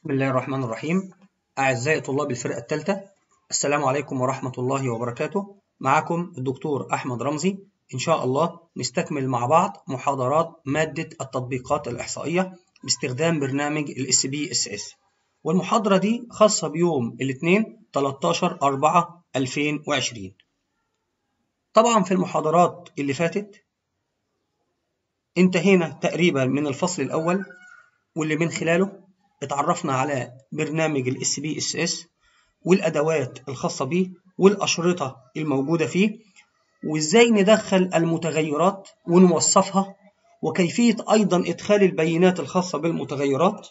بسم الله الرحمن الرحيم أعزائي طلاب الفرقة الثالثة السلام عليكم ورحمة الله وبركاته معكم الدكتور أحمد رمزي إن شاء الله نستكمل مع بعض محاضرات مادة التطبيقات الإحصائية باستخدام برنامج ال SPSS والمحاضرة دي خاصة بيوم الاثنين 13 4 2020 طبعا في المحاضرات اللي فاتت انتهينا تقريبا من الفصل الأول واللي من خلاله اتعرفنا على برنامج ال SPSS والأدوات الخاصة به والأشرطة الموجودة فيه وإزاي ندخل المتغيرات ونوصفها وكيفية أيضا إدخال البيانات الخاصة بالمتغيرات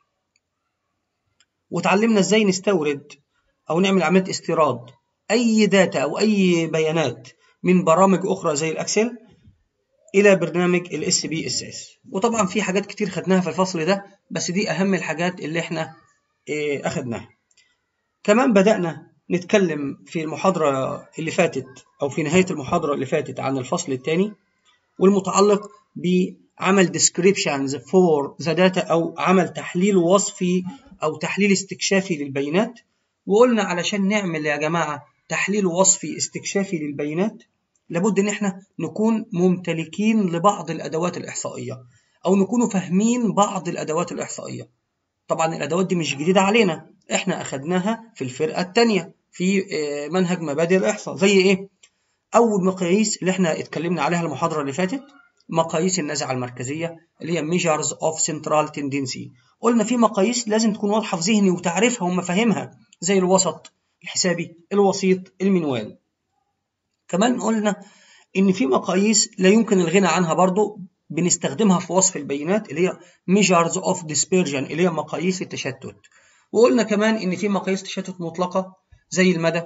وتعلمنا إزاي نستورد أو نعمل عملية استيراد أي داتا أو أي بيانات من برامج أخرى زي الأكسل إلى برنامج ال SPSS وطبعا في حاجات كتير خدناها في الفصل ده بس دي أهم الحاجات اللي إحنا إيه أخدناها كمان بدأنا نتكلم في المحاضرة اللي فاتت أو في نهاية المحاضرة اللي فاتت عن الفصل الثاني والمتعلق بعمل descriptions for the data أو عمل تحليل وصفي أو تحليل استكشافي للبيانات وقلنا علشان نعمل يا جماعة تحليل وصفي استكشافي للبيانات لابد ان احنا نكون ممتلكين لبعض الادوات الاحصائيه او نكونوا فاهمين بعض الادوات الاحصائيه طبعا الادوات دي مش جديده علينا احنا اخدناها في الفرقه الثانيه في منهج مبادئ الاحصاء زي ايه اول مقاييس اللي احنا اتكلمنا عليها المحاضره اللي فاتت مقاييس النزعه المركزيه اللي هي measures of central tendency قلنا في مقاييس لازم تكون واضحه في ذهني وتعرفها ومفاهيمها زي الوسط الحسابي الوسيط المنوال كمان قلنا ان في مقاييس لا يمكن الغنى عنها برضو بنستخدمها في وصف البيانات اللي هي measures of dispersion اللي هي مقاييس التشتت وقلنا كمان ان في مقاييس تشتت مطلقه زي المدى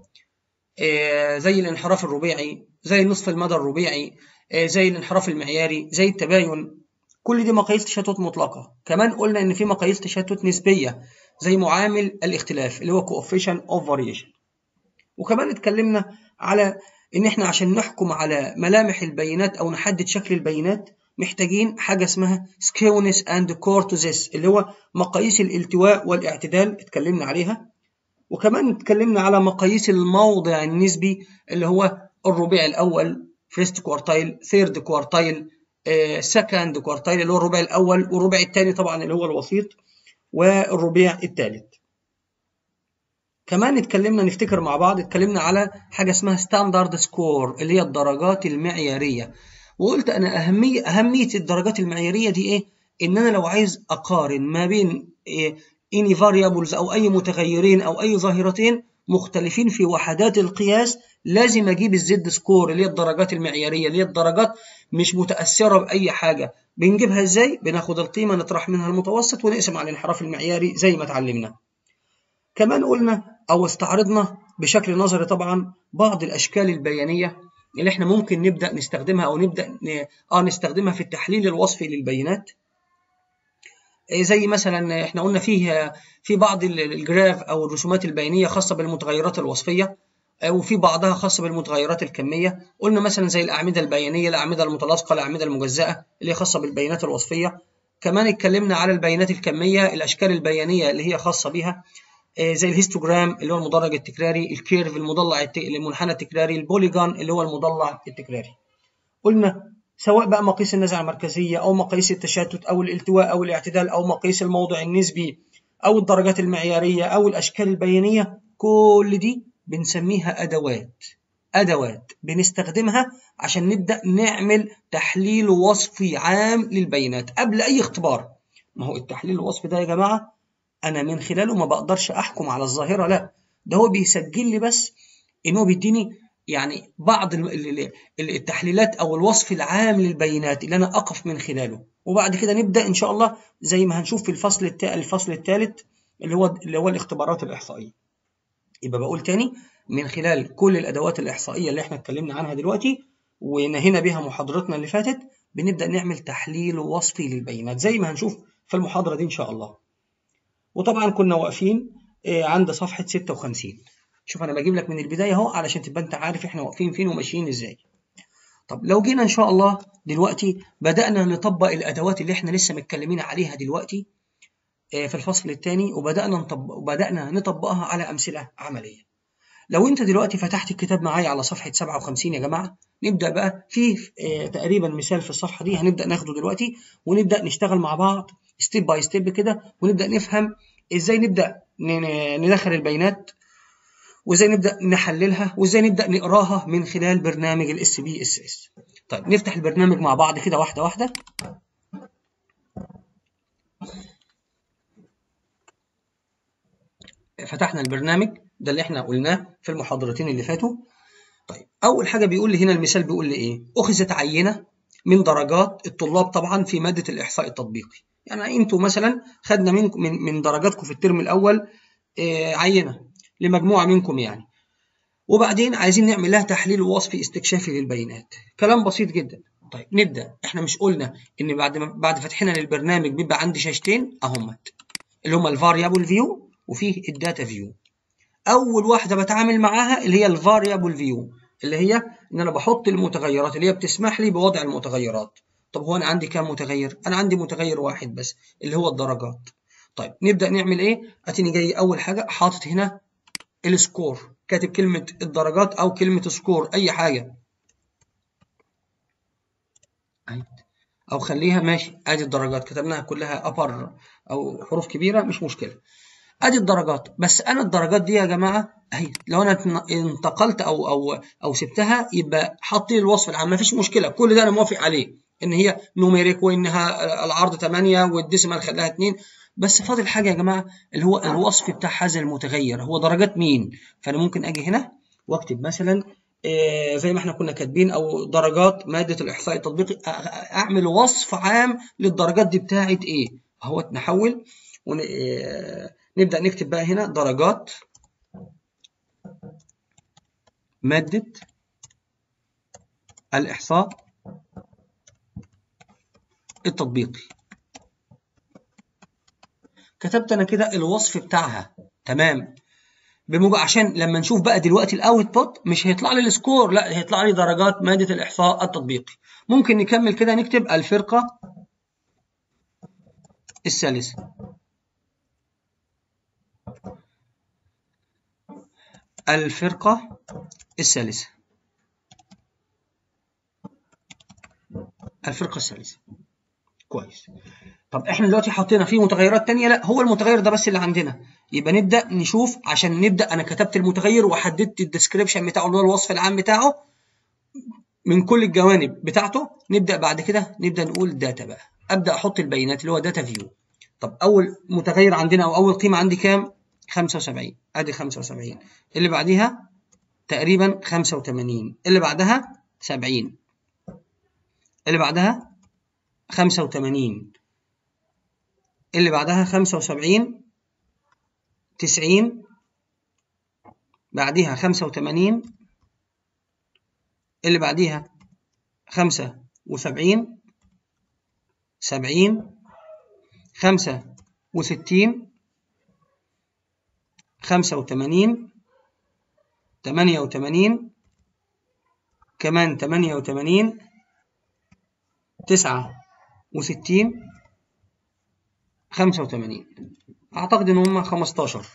زي الانحراف الربيعي زي نصف المدى الربيعي زي الانحراف المعياري زي التباين كل دي مقاييس تشتت مطلقه كمان قلنا ان في مقاييس تشتت نسبيه زي معامل الاختلاف اللي هو coefficient of variation وكمان اتكلمنا على ان احنا عشان نحكم على ملامح البيانات او نحدد شكل البيانات محتاجين حاجة اسمها skewness and cortices اللي هو مقاييس الالتواء والاعتدال اتكلمنا عليها وكمان اتكلمنا على مقاييس الموضع النسبي اللي هو الربيع الأول first quartile third quartile second quartile اللي هو الربع الأول والربع الثاني طبعا اللي هو الوسيط والربيع الثالث كمان اتكلمنا نفتكر مع بعض اتكلمنا على حاجة اسمها ستاندرد سكور اللي هي الدرجات المعيارية وقلت أنا أهمية أهمية الدرجات المعيارية دي إيه؟ إن أنا لو عايز أقارن ما بين إيه any variables أو أي متغيرين أو أي ظاهرتين مختلفين في وحدات القياس لازم أجيب الزد سكور اللي هي الدرجات المعيارية اللي هي الدرجات مش متأثرة بأي حاجة بنجيبها إزاي؟ بناخد القيمة نطرح منها المتوسط ونقسم على الانحراف المعياري زي ما اتعلمنا كمان قلنا أو استعرضنا بشكل نظري طبعا بعض الأشكال البيانية اللي احنا ممكن نبدأ نستخدمها أو نبدأ ن... آه نستخدمها في التحليل الوصفي للبيانات زي مثلا احنا قلنا فيه في بعض الجراف أو الرسومات البيانية خاصة بالمتغيرات الوصفية وفي بعضها خاصة بالمتغيرات الكمية قلنا مثلا زي الأعمدة البيانية الأعمدة المتلاصقة الأعمدة المجزأة اللي هي خاصة بالبيانات الوصفية كمان اتكلمنا على البيانات الكمية الأشكال البيانية اللي هي خاصة بها زي الهيستوجرام اللي هو المدرج التكراري الكيرف المضلع الت... المنحنى التكراري البوليجون اللي هو المضلع التكراري قلنا سواء بقى مقاييس النزعة المركزية أو مقاييس التشتت أو الالتواء أو الاعتدال أو مقاييس الموضع النسبي أو الدرجات المعيارية أو الأشكال البيانية كل دي بنسميها أدوات أدوات بنستخدمها عشان نبدأ نعمل تحليل وصفي عام للبيانات قبل أي اختبار ما هو التحليل الوصفي ده يا جماعة انا من خلاله ما بقدرش احكم على الظاهره لا ده هو بيسجل لي بس ان هو بيديني يعني بعض التحليلات او الوصف العام للبيانات اللي انا اقف من خلاله وبعد كده نبدا ان شاء الله زي ما هنشوف في الفصل الفصل الثالث اللي هو اللي هو الاختبارات الاحصائيه يبقى بقول تاني من خلال كل الادوات الاحصائيه اللي احنا اتكلمنا عنها دلوقتي ونهينا بها محاضرتنا اللي فاتت بنبدا نعمل تحليل وصفي للبيانات زي ما هنشوف في المحاضره دي ان شاء الله وطبعا كنا واقفين عند صفحة 56 شوف أنا بجيب لك من البداية أهو علشان تبقى أنت عارف إحنا واقفين فين وماشيين إزاي طب لو جينا إن شاء الله دلوقتي بدأنا نطبق الأدوات اللي إحنا لسه متكلمين عليها دلوقتي في الفصل الثاني وبدانا نطبق وبدانا نطبقها على امثله عمليه لو انت دلوقتي فتحت الكتاب معايا على صفحه 57 يا جماعه نبدا بقى في تقريبا مثال في الصفحه دي هنبدا ناخده دلوقتي ونبدا نشتغل مع بعض ستيب باي ستيب كده ونبدا نفهم ازاي نبدا ندخل البيانات وازاي نبدا نحللها وازاي نبدا نقراها من خلال برنامج الاس بي اس اس طيب نفتح البرنامج مع بعض كده واحده واحده فتحنا البرنامج ده اللي احنا قلناه في المحاضرتين اللي فاتوا طيب اول حاجه بيقول لي هنا المثال بيقول لي ايه اخذت عينه من درجات الطلاب طبعا في ماده الاحصاء التطبيقي يعني انتوا مثلا خدنا منكم من, من درجاتكم في الترم الاول اه عينه لمجموعه منكم يعني وبعدين عايزين نعمل لها تحليل ووصفي استكشافي للبيانات كلام بسيط جدا طيب نبدا احنا مش قلنا ان بعد ما بعد فتحنا للبرنامج بيبقى عندي شاشتين اهمت اللي هما الفاريبل فيو وفيه الداتا فيو اول واحده بتعامل معاها اللي هي الفاريبل فيو اللي هي ان انا بحط المتغيرات اللي هي بتسمح لي بوضع المتغيرات طب هو انا عندي كام متغير انا عندي متغير واحد بس اللي هو الدرجات طيب نبدا نعمل ايه اتيني جاي اول حاجه حاطط هنا السكور كاتب كلمه الدرجات او كلمه سكور اي حاجه او خليها ماشي ادي الدرجات كتبناها كلها ابر او حروف كبيره مش مشكله ادي الدرجات بس انا الدرجات دي يا جماعه اهي لو انا انتقلت او او او سبتها يبقى حط لي الوصف العام مفيش مشكله كل ده انا موافق عليه ان هي نوميريك وانها العرض 8 والديسيمال خلاها 2 بس فاضل حاجه يا جماعه اللي هو الوصف بتاع هذا المتغير هو درجات مين فانا ممكن اجي هنا واكتب مثلا زي ما احنا كنا كاتبين او درجات ماده الاحصاء التطبيقي اعمل وصف عام للدرجات دي بتاعت ايه اهو نحول ون... نبدأ نكتب بقى هنا درجات مادة الإحصاء التطبيقي كتبت أنا كده الوصف بتاعها تمام بمجرد عشان لما نشوف بقى دلوقتي الاوتبوت مش هيطلع لي السكور لا هيطلع لي درجات ماده الاحصاء التطبيقي ممكن نكمل كده نكتب الفرقه الثالثه الفرقة الثالثة الفرقة الثالثة كويس طب احنا دلوقتي حطينا فيه متغيرات تانية لا هو المتغير ده بس اللي عندنا يبقى نبدأ نشوف عشان نبدأ أنا كتبت المتغير وحددت الديسكريبشن بتاعه اللي هو الوصف العام بتاعه من كل الجوانب بتاعته نبدأ بعد كده نبدأ نقول داتا بقى أبدأ أحط البيانات اللي هو داتا فيو طب أول متغير عندنا أو أول قيمة عندي كام 75 ادي 75 اللي بعديها تقريبا 85 اللي بعدها 70 اللي بعدها 85 اللي بعدها 75 90 بعديها 85 اللي بعديها 75 70 65 خمسة وتمانين تمانية وتمانين كمان تمانية وتمانين تسعة وستين خمسة وتمانين أعتقد إن هما خمستاشر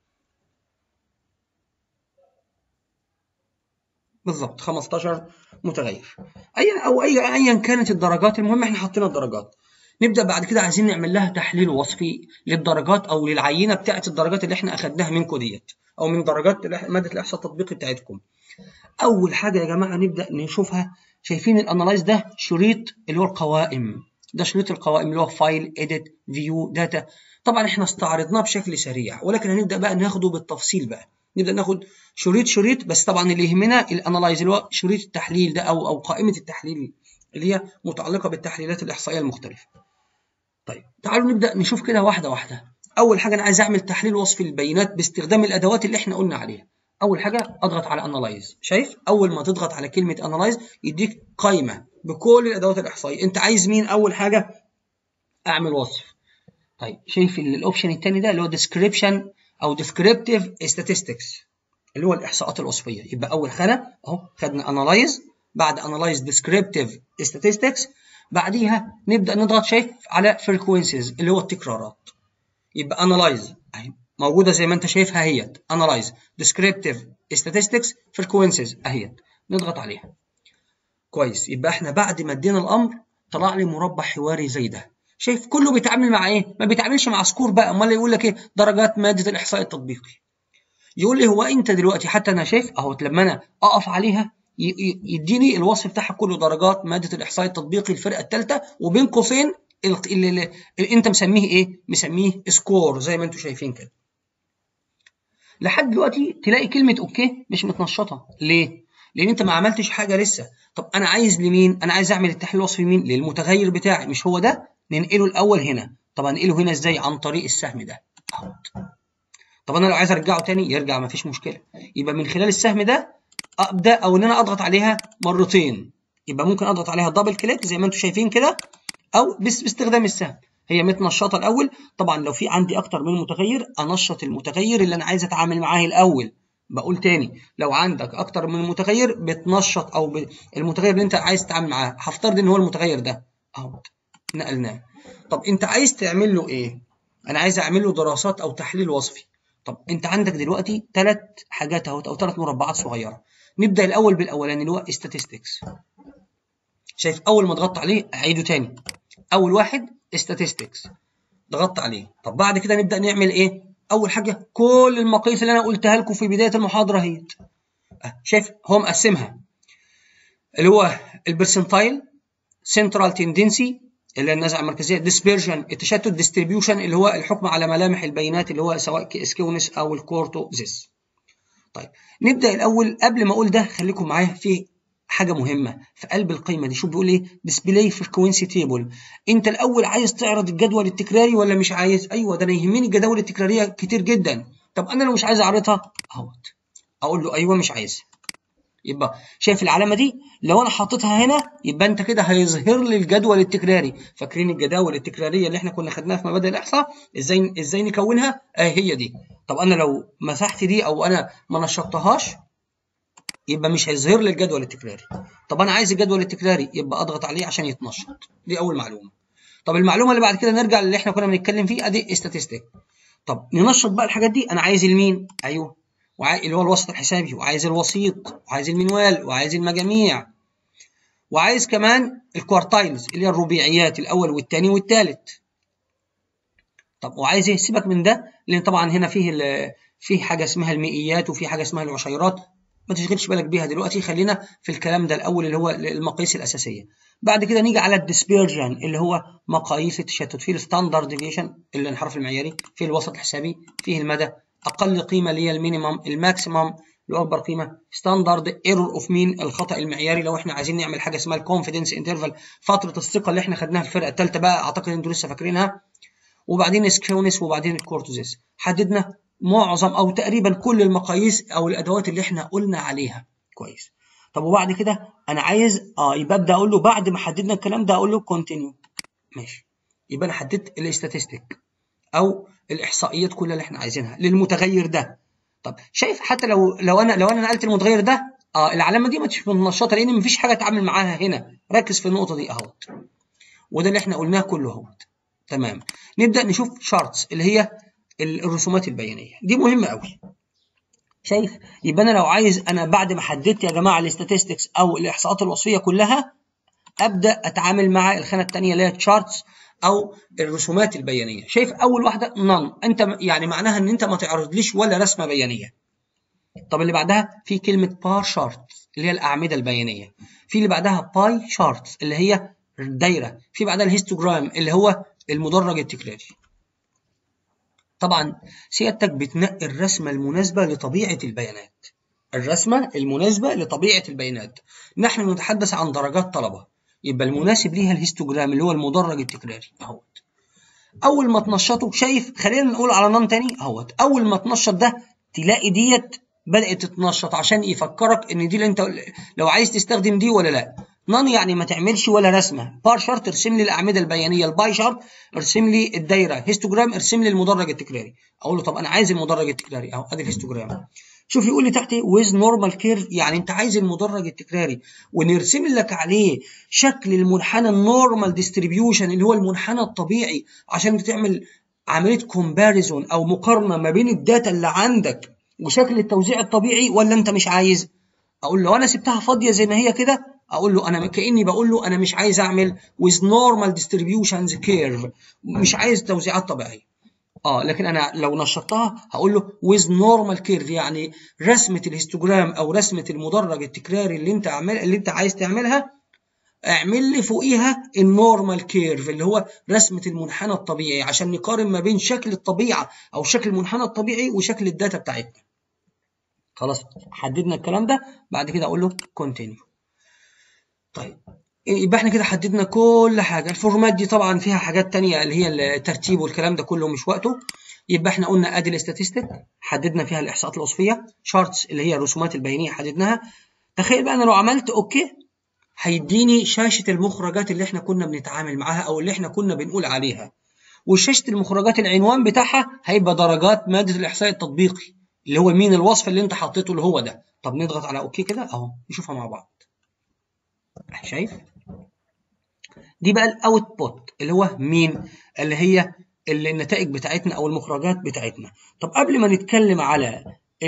بالظبط خمستاشر متغير أيا أو أي أيا كانت الدرجات المهم إحنا حطينا الدرجات نبدا بعد كده عايزين نعمل لها تحليل وصفي للدرجات او للعينه بتاعه الدرجات اللي احنا اخدناها منكم ديت او من درجات ماده الاحصاء التطبيقي بتاعتكم اول حاجه يا جماعه نبدا نشوفها شايفين الانالايز ده شريط اللي هو القوائم ده شريط القوائم اللي هو فايل اديت فيو داتا طبعا احنا استعرضناه بشكل سريع ولكن هنبدا بقى ناخده بالتفصيل بقى نبدا ناخد شريط شريط بس طبعا اللي يهمنا الانالايز اللي هو شريط التحليل ده او او قائمه التحليل اللي هي متعلقه بالتحليلات الاحصائيه المختلفه طيب تعالوا نبدا نشوف كده واحده واحده اول حاجه انا عايز اعمل تحليل وصفي للبيانات باستخدام الادوات اللي احنا قلنا عليها اول حاجه اضغط على انالايز شايف اول ما تضغط على كلمه انالايز يديك قائمه بكل الادوات الاحصائيه انت عايز مين اول حاجه اعمل وصف طيب شايف الاوبشن الثاني ده اللي هو ديسكريبشن او descriptive statistics اللي هو الاحصاءات الوصفيه يبقى اول خانه اهو خدنا انالايز بعد انالايز descriptive statistics بعديها نبدا نضغط شايف على frequencies اللي هو التكرارات يبقى انالايز اهي موجوده زي ما انت شايفها اهيت انالايز ديسكريبتيف statistics frequencies اهيت نضغط عليها كويس يبقى احنا بعد ما ادينا الامر طلع لي مربع حواري زي ده شايف كله بيتعامل مع ايه ما بيتعاملش مع سكور بقى امال يقول لك ايه درجات ماده الاحصاء التطبيقي يقول لي هو انت دلوقتي حتى انا شايف اهو لما انا اقف عليها يديني الوصف بتاعها كله درجات ماده الاحصاء التطبيقي الفرقه الثالثه وبين قوسين اللي انت مسميه ايه مسميه سكور زي ما انتم شايفين كده لحد دلوقتي تلاقي كلمه اوكي مش متنشطه ليه لان انت ما عملتش حاجه لسه طب انا عايز لمين انا عايز اعمل التحليل الوصفي لمين للمتغير بتاعي مش هو ده ننقله الاول هنا طب انقله هنا ازاي عن طريق السهم ده اهو طب انا لو عايز ارجعه تاني يرجع ما فيش مشكله يبقى من خلال السهم ده ابدا او ان انا اضغط عليها مرتين يبقى ممكن اضغط عليها دبل كليك زي ما انتم شايفين كده او بس باستخدام السهم هي متنشطه الاول طبعا لو في عندي اكتر من متغير انشط المتغير اللي انا عايز اتعامل معاه الاول بقول تاني لو عندك اكتر من متغير بتنشط او ب... المتغير اللي انت عايز تتعامل معاه هفترض ان هو المتغير ده اهو نقلناه طب انت عايز تعمل له ايه انا عايز اعمل له دراسات او تحليل وصفي طب انت عندك دلوقتي ثلاث حاجات اهوت او ثلاث مربعات صغيره نبدا الاول بالاولاني اللي هو statistics شايف اول ما ضغطت عليه اعيده تاني اول واحد statistics ضغطت عليه طب بعد كده نبدا نعمل ايه اول حاجه كل المقاييس اللي انا قلتها لكم في بدايه المحاضره هي شايف هو مقسمها اللي هو البرسنتايل سنترال تندنسي اللي هي النزعه المركزيه ديسبيرجن التشتت ديستريبيوشن اللي هو الحكم على ملامح البيانات اللي هو سواء سكيونس او الكورتوزيس طيب نبدا الاول قبل ما اقول ده خليكم معايا في حاجه مهمه في قلب القيمه دي شو بيقول ايه ديسبلاي فريكوينسي تيبل انت الاول عايز تعرض الجدول التكراري ولا مش عايز ايوه ده انا يهمني الجداول التكراريه كتير جدا طب انا لو مش عايز اعرضها اهوت اقول له ايوه مش عايزها يبقى شايف العلامه دي لو انا حطيتها هنا يبقى انت كده هيظهر لي الجدول التكراري فاكرين الجداول التكراريه اللي احنا كنا خدناها في مبادئ الاحصاء ازاي ازاي نكونها اهي هي دي طب انا لو مسحت دي او انا ما نشطتهاش يبقى مش هيظهر لي الجدول التكراري طب انا عايز الجدول التكراري يبقى اضغط عليه عشان يتنشط دي اول معلومه طب المعلومه اللي بعد كده نرجع للي احنا كنا بنتكلم فيه ادي استاتستيك طب ننشط بقى الحاجات دي انا عايز المين ايوه وعايز اللي هو الوسط الحسابي وعايز الوسيط وعايز المنوال وعايز المجاميع وعايز كمان الكوارتايلز اللي هي الربيعيات الاول والثاني والثالث طب وعايز ايه سيبك من ده لان طبعا هنا فيه فيه حاجه اسمها المئيات وفي حاجه اسمها العشيرات ما تشغلش بالك بيها دلوقتي خلينا في الكلام ده الاول اللي هو المقاييس الاساسيه بعد كده نيجي على الديسبيرجن اللي هو مقاييس التشتت في الستاندرد ديفيشن اللي الانحراف المعياري في الوسط الحسابي فيه المدى اقل قيمه اللي هي المينيمم الماكسيمم اللي اكبر قيمه ستاندرد ايرور اوف مين الخطا المعياري لو احنا عايزين نعمل حاجه اسمها الكونفيدنس انترفال فتره الثقه اللي احنا خدناها في الفرقه الثالثه بقى اعتقد انتوا لسه فاكرينها وبعدين سكيونس وبعدين الكورتوزيس حددنا معظم او تقريبا كل المقاييس او الادوات اللي احنا قلنا عليها كويس طب وبعد كده انا عايز اه يبقى ابدا اقول له بعد ما حددنا الكلام ده اقول له كونتينيو ماشي يبقى انا حددت الاستاتستيك او الاحصائيات كلها اللي احنا عايزينها للمتغير ده طب شايف حتى لو لو انا لو انا نقلت المتغير ده اه العلامه دي مش منشطه لان مفيش حاجه اتعامل معاها هنا ركز في النقطه دي اهوت وده اللي احنا قلناه كله اهوت تمام نبدا نشوف شارتس اللي هي الرسومات البيانيه دي مهمه قوي شايف يبقى انا لو عايز انا بعد ما حددت يا جماعه الاستاتستكس او الاحصاءات الوصفيه كلها ابدا اتعامل مع الخانه الثانيه اللي هي تشارتس او الرسومات البيانيه شايف اول واحده نون انت يعني معناها ان انت ما تعرضليش ولا رسمه بيانيه طب اللي بعدها في كلمه بار شارت اللي هي الاعمده البيانيه في اللي بعدها باي شارت اللي هي الدايره في بعدها الهيستوجرام اللي هو المدرج التكراري طبعا سيادتك بتنقي الرسمة المناسبة لطبيعة البيانات الرسمة المناسبة لطبيعة البيانات نحن نتحدث عن درجات طلبة يبقى المناسب ليها الهيستوجرام اللي هو المدرج التكراري اهوت اول ما تنشطه شايف خلينا نقول على نان تاني اهوت اول ما تنشط ده تلاقي ديت بدات تتنشط عشان يفكرك ان دي اللي انت لو عايز تستخدم دي ولا لا نون يعني ما تعملش ولا رسمه بار شارت ارسم لي الاعمده البيانيه الباي شارت ارسم لي الدايره هيستوجرام ارسم لي المدرج التكراري اقول له طب انا عايز المدرج التكراري اهو ادي الهيستوجرام شوف يقول لي تحت ويز نورمال كيرف يعني انت عايز المدرج التكراري ونرسم لك عليه شكل المنحنى النورمال ديستريبيوشن اللي هو المنحنى الطبيعي عشان تعمل عمليه كومباريزون او مقارنه ما بين الداتا اللي عندك وشكل التوزيع الطبيعي ولا انت مش عايز اقول له انا سبتها فاضيه زي ما هي كده اقول له انا كاني بقول له انا مش عايز اعمل with normal distributions curve مش عايز توزيعات طبيعيه اه لكن انا لو نشطتها هقول له with normal curve يعني رسمه الهيستوجرام او رسمه المدرج التكراري اللي انت عامل اللي انت عايز تعملها اعمل لي فوقيها النورمال كيرف اللي هو رسمه المنحنى الطبيعي عشان نقارن ما بين شكل الطبيعه او شكل المنحنى الطبيعي وشكل الداتا بتاعتنا خلاص حددنا الكلام ده بعد كده اقول له كونتينيو طيب يبقى احنا كده حددنا كل حاجه الفورمات دي طبعا فيها حاجات تانية اللي هي الترتيب والكلام ده كله مش وقته يبقى احنا قلنا ادي الاستاتستيك حددنا فيها الاحصاءات الوصفيه شارتس اللي هي الرسومات البيانيه حددناها تخيل بقى انا لو عملت اوكي هيديني شاشه المخرجات اللي احنا كنا بنتعامل معاها او اللي احنا كنا بنقول عليها وشاشه المخرجات العنوان بتاعها هيبقى درجات ماده الاحصاء التطبيقي اللي هو مين الوصف اللي انت حطيته اللي هو ده طب نضغط على اوكي كده اهو نشوفها مع بعض شايف دي بقى الاوتبوت اللي هو مين اللي هي اللي النتائج بتاعتنا او المخرجات بتاعتنا طب قبل ما نتكلم على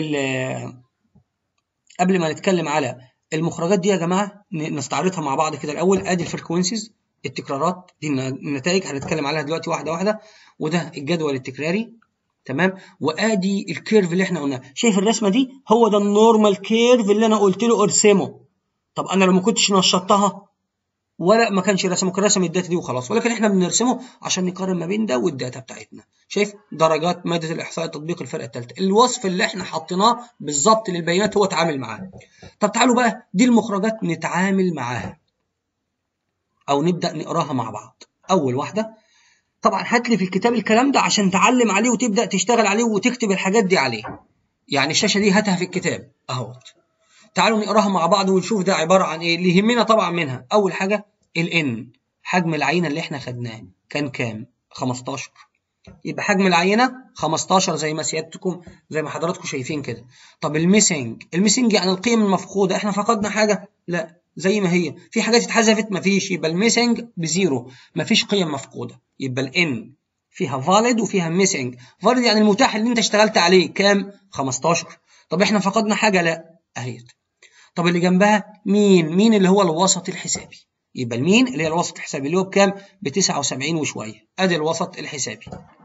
قبل ما نتكلم على المخرجات دي يا جماعه نستعرضها مع بعض كده الاول ادي الفريكونسيز التكرارات دي النتائج هنتكلم عليها دلوقتي واحده واحده وده الجدول التكراري تمام وادي الكيرف اللي احنا قلناه شايف الرسمه دي هو ده النورمال كيرف اللي انا قلت له ارسمه طب انا لو ما كنتش نشطتها ولا ما كانش رسم ممكن رسم الداتا دي وخلاص ولكن احنا بنرسمه عشان نقارن ما بين ده والداتا بتاعتنا شايف درجات ماده الاحصاء التطبيق الفرقه الثالثه الوصف اللي احنا حطيناه بالظبط للبيانات هو اتعامل معاه طب تعالوا بقى دي المخرجات نتعامل معاها او نبدا نقراها مع بعض اول واحده طبعا هات لي في الكتاب الكلام ده عشان تعلم عليه وتبدا تشتغل عليه وتكتب الحاجات دي عليه يعني الشاشه دي هاتها في الكتاب اهوت تعالوا نقراها مع بعض ونشوف ده عباره عن ايه اللي يهمنا طبعا منها اول حاجه الان حجم العينه اللي احنا خدناه كان كام 15 يبقى حجم العينه 15 زي ما سيادتكم زي ما حضراتكم شايفين كده طب الميسنج الميسنج يعني القيم المفقوده احنا فقدنا حاجه لا زي ما هي في حاجات اتحذفت مفيش يبقى الميسنج بزيرو مفيش قيم مفقوده يبقى الان فيها فاليد وفيها ميسنج فاليد يعني المتاح اللي انت اشتغلت عليه كام 15 طب احنا فقدنا حاجه لا اهيت طب اللي جنبها مين مين اللي هو الوسط الحسابي يبقى المين اللي هي الوسط الحسابي اللي هو بكام ب 79 وشويه ادي الوسط الحسابي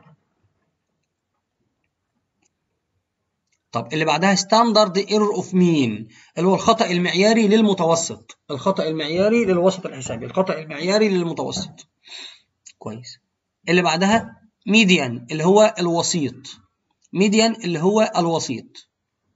طب اللي بعدها ستاندرد ايرور اوف مين اللي هو الخطا المعياري للمتوسط الخطا المعياري للوسط الحسابي الخطا المعياري للمتوسط كويس اللي بعدها ميديان اللي هو الوسيط ميديان اللي هو الوسيط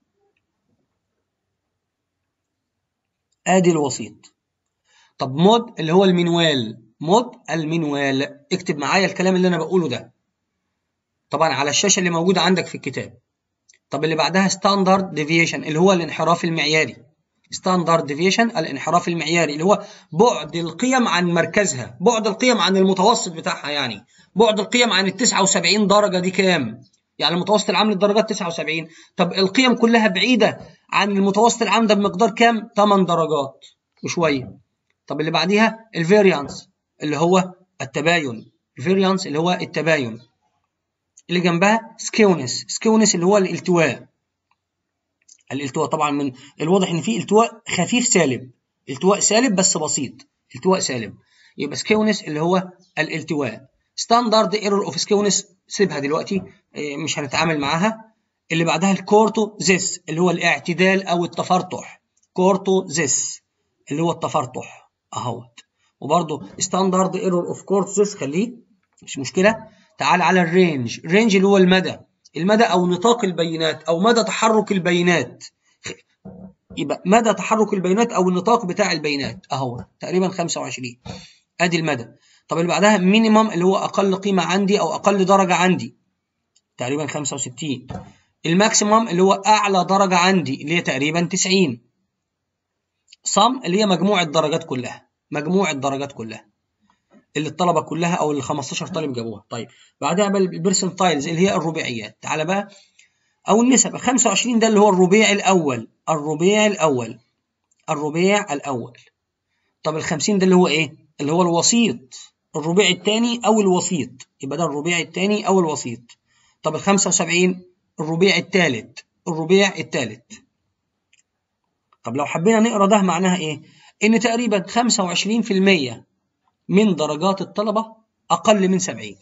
ادي الوسيط طب مود اللي هو المنوال مود المنوال اكتب معايا الكلام اللي انا بقوله ده طبعا على الشاشه اللي موجوده عندك في الكتاب طب اللي بعدها ستاندرد ديفيشن اللي هو الانحراف المعياري ستاندرد ديفيشن الانحراف المعياري اللي هو بعد القيم عن مركزها بعد القيم عن المتوسط بتاعها يعني بعد القيم عن ال 79 درجه دي كام يعني المتوسط العام للدرجات 79 طب القيم كلها بعيده عن المتوسط العام ده بمقدار كام 8 درجات وشويه طب اللي بعديها الفيريانس اللي هو التباين الفيريانس اللي هو التباين اللي جنبها سكيونس سكيونس اللي هو الالتواء الالتواء طبعا من الواضح ان في التواء خفيف سالب التواء سالب بس بسيط التواء سالب يبقى سكيونس اللي هو الالتواء ستاندرد ايرور اوف سكيونس سيبها دلوقتي مش هنتعامل معاها اللي بعدها الكورتو زيس اللي هو الاعتدال او التفرطح كورتو زيس اللي هو التفرطح اهوت وبرضه ستاندرد ايرور اوف كورتو زيس خليه مش مشكله تعال على الرينج الرينج اللي هو المدى المدى او نطاق البيانات او مدى تحرك البيانات يبقى مدى تحرك البيانات او النطاق بتاع البيانات اهو تقريبا 25 ادي المدى طب اللي بعدها مينيمم اللي هو اقل قيمه عندي او اقل درجه عندي تقريبا 65 الماكسيمم اللي هو اعلى درجه عندي اللي هي تقريبا 90 صم اللي هي مجموع الدرجات كلها مجموع الدرجات كلها اللي الطلبه كلها او ال 15 طالب جابوها طيب بعدها بقى البرسنتايلز اللي هي الرباعيات تعالى بقى او النسب ال 25 ده اللي هو الربيع الاول الربيع الاول الربيع الاول طب ال 50 ده اللي هو ايه اللي هو الوسيط الربيع الثاني او الوسيط يبقى ده الربيع الثاني او الوسيط طب ال 75 الربيع الثالث الربيع الثالث طب لو حبينا نقرا ده معناها ايه ان تقريبا 25% من درجات الطلبه اقل من 70